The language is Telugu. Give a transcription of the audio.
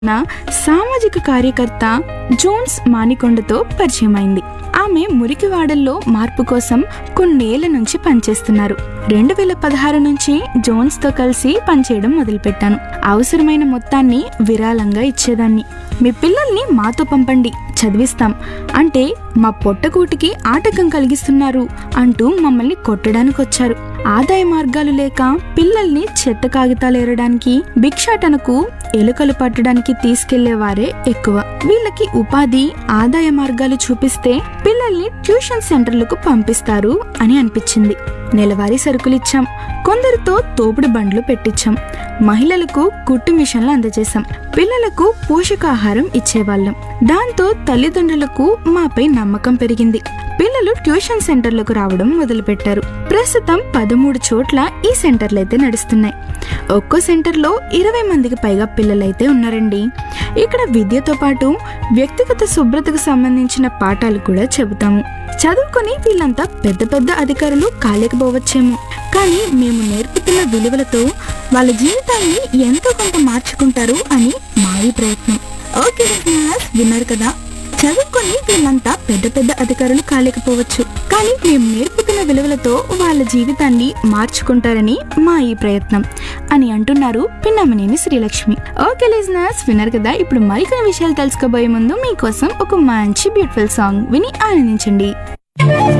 నా సామాజిక కార్యకర్త జోన్స్ మానికొండతో పరిచయమైంది ఆమె మురికివాడల్లో మార్పు కోసం కొన్నేళ్ల నుంచి పనిచేస్తున్నారు రెండు వేల పదహారు నుంచి జోన్స్ తో కలిసి పనిచేయడం మొదలుపెట్టాను అవసరమైన మొత్తాన్ని విరాళంగా ఇచ్చేదాన్ని మీ పిల్లల్ని మాతో పంపండి చదివిస్తాం అంటే మా పొట్టకూటికి ఆటంకం కలిగిస్తున్నారు అంటూ మమ్మల్ని కొట్టడానికి వచ్చారు ఆదాయ మార్గాలు లేక పిల్లల్ని చెత్త కాగితాలు ఏరడానికి భిక్షాటనకు ఎలుకలు పట్టడానికి తీసుకెళ్లేవారే ఎక్కువ వీళ్ళకి ఉపాధి ఆదాయ మార్గాలు చూపిస్తే పిల్లల్ని ట్యూషన్ సెంటర్లకు పంపిస్తారు అని అనిపించింది నెలవారీ సరుకులు ఇచ్చాం కొందరితో తోపుడు బండ్లు పెట్టించాం మహిళలకు కుట్టు మిషన్లు అందజేశాం పిల్లలకు పోషకాహారం ఇచ్చేవాళ్ళం దాంతో తల్లిదండ్రులకు మాపై నమ్మకం పెరిగింది పిల్లలు ట్యూషన్ సెంటర్లకు రావడం మొదలుపెట్టారు ప్రస్తుతం పదమూడు చోట్ల ఈ సెంటర్లు అయితే నడుస్తున్నాయి ఒక్కో సెంటర్లో ఇరవై మందికి పైగా పిల్లలైతే ఉన్నారండి ఇక్కడ విద్యతో పాటు వ్యక్తిగత శుభ్రతకు సంబంధించిన పాఠాలు కూడా చెబుతాము చదువుకొని వీళ్ళంతా పెద్ద పెద్ద అధికారులు కాలేకపోవచ్చేమో కానీ మేము నేర్పుతున్న విలువలతో వాళ్ళ జీవితాన్ని ఎంతో కొంత మార్చుకుంటారు అని మా ఈ ప్రయత్నం ఓకే listeners, విన్నారు కదా చదువుకొని వీళ్ళంతా పెద్ద పెద్ద అధికారులు కాలేకపోవచ్చు కానీ మేము నేర్పుతున్న విలువలతో వాళ్ళ జీవితాన్ని మార్చుకుంటారని మా ఈ ప్రయత్నం అని అంటున్నారు పిన్నమనేని శ్రీలక్ష్మి ఓకే లిజనర్స్ విన్నారు కదా ఇప్పుడు మరికొన్ని విషయాలు తెలుసుకోబోయే ముందు మీకోసం ఒక మంచి బ్యూటిఫుల్ సాంగ్ విని ఆనందించండి